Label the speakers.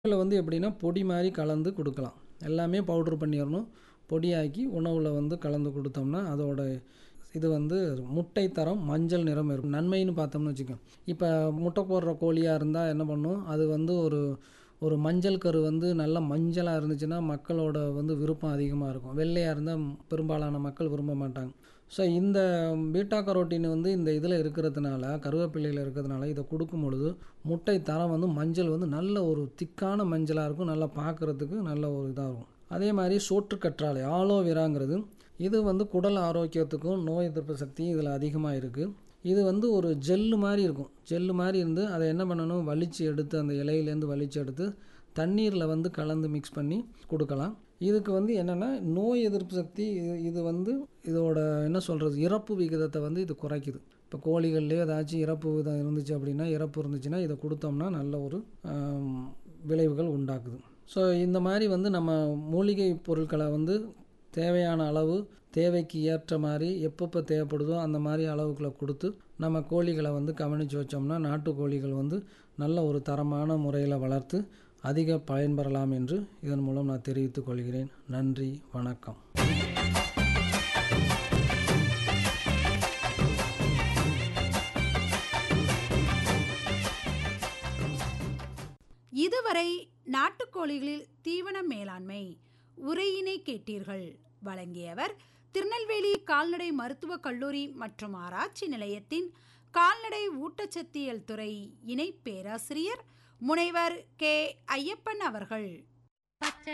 Speaker 1: இதில் வந்து எப்படின்னா பொடி மாதிரி கலந்து கொடுக்கலாம் எல்லாமே பவுட்ரு பண்ணிடணும் பொடியாக்கி உணவில் வந்து கலந்து கொடுத்தோம்னா அதோட இது வந்து முட்டை தரம் மஞ்சள் நிறம் இருக்கும் நன்மைன்னு பார்த்தோம்னு வச்சுக்கோங்க இப்போ முட்டை போடுற கோழியாக இருந்தால் என்ன பண்ணும் அது வந்து ஒரு ஒரு மஞ்சள் கரு வந்து நல்ல மஞ்சளாக இருந்துச்சுன்னா மக்களோட வந்து விருப்பம் அதிகமாக இருக்கும் வெள்ளையாக இருந்தால் பெரும்பாலான மக்கள் விரும்ப மாட்டாங்க ஸோ இந்த பீட்டா கரோட்டின் வந்து இந்த இதில் இருக்கிறதுனால கருவேப்பிள்ளையில் இருக்கிறதுனால இதை கொடுக்கும் பொழுது முட்டை தரம் வந்து மஞ்சள் வந்து நல்ல ஒரு திக்கான மஞ்சளாக இருக்கும் நல்லா பார்க்குறதுக்கு நல்ல ஒரு இதாக இருக்கும் அதே மாதிரி சோற்று கற்றாழை ஆலோவேராங்கிறது இது வந்து குடல் ஆரோக்கியத்துக்கும் நோய் எதிர்ப்பு சக்தியும் இதில் அதிகமாக இருக்குது இது வந்து ஒரு ஜெல்லு மாதிரி இருக்கும் ஜெல்லு மாதிரி இருந்து அதை என்ன பண்ணணும் வலிச்சு எடுத்து அந்த இலையிலேருந்து வலிச்சு எடுத்து தண்ணீரில் வந்து கலந்து மிக்ஸ் பண்ணி கொடுக்கலாம் இதுக்கு வந்து என்னென்னா நோய் எதிர்ப்பு சக்தி இது இது வந்து இதோட என்ன சொல்கிறது இறப்பு விகிதத்தை வந்து இது குறைக்குது இப்போ கோழிகள்லேயே ஏதாச்சும் இறப்பு விகிதம் இருந்துச்சு அப்படின்னா இறப்பு இருந்துச்சுன்னா இதை கொடுத்தோம்னா நல்ல ஒரு ஆம், விளைவுகள் உண்டாக்குது ஸோ இந்த மாதிரி வந்து நம்ம மூலிகை பொருட்களை வந்து தேவையான அளவு தேவைக்கு ஏற்ற மாதிரி எப்பப்போ தேவைப்படுதோ அந்த மாதிரி அளவுக்குள்ள கொடுத்து நம்ம கோழிகளை வந்து கவனித்து வச்சோம்னா நாட்டு கோழிகள் வந்து நல்ல ஒரு தரமான முறையில் வளர்த்து அதிக பயன்பெறலாம் என்று இதன் மூலம் நான் தெரிவித்துக் கொள்கிறேன் நன்றி வணக்கம்
Speaker 2: இதுவரை நாட்டுக்கோழிகளில் தீவன மேலாண்மை உரையினை கேட்டீர்கள் வழங்கியவர் திருநெல்வேலி கால்நடை மருத்துவக் கல்லூரி மற்றும் ஆராய்ச்சி நிலையத்தின் கால்நடை ஊட்டச்சத்தியல் துறை இணை பேராசிரியர் முனைவர் கே ஐயப்பன் அவர்கள்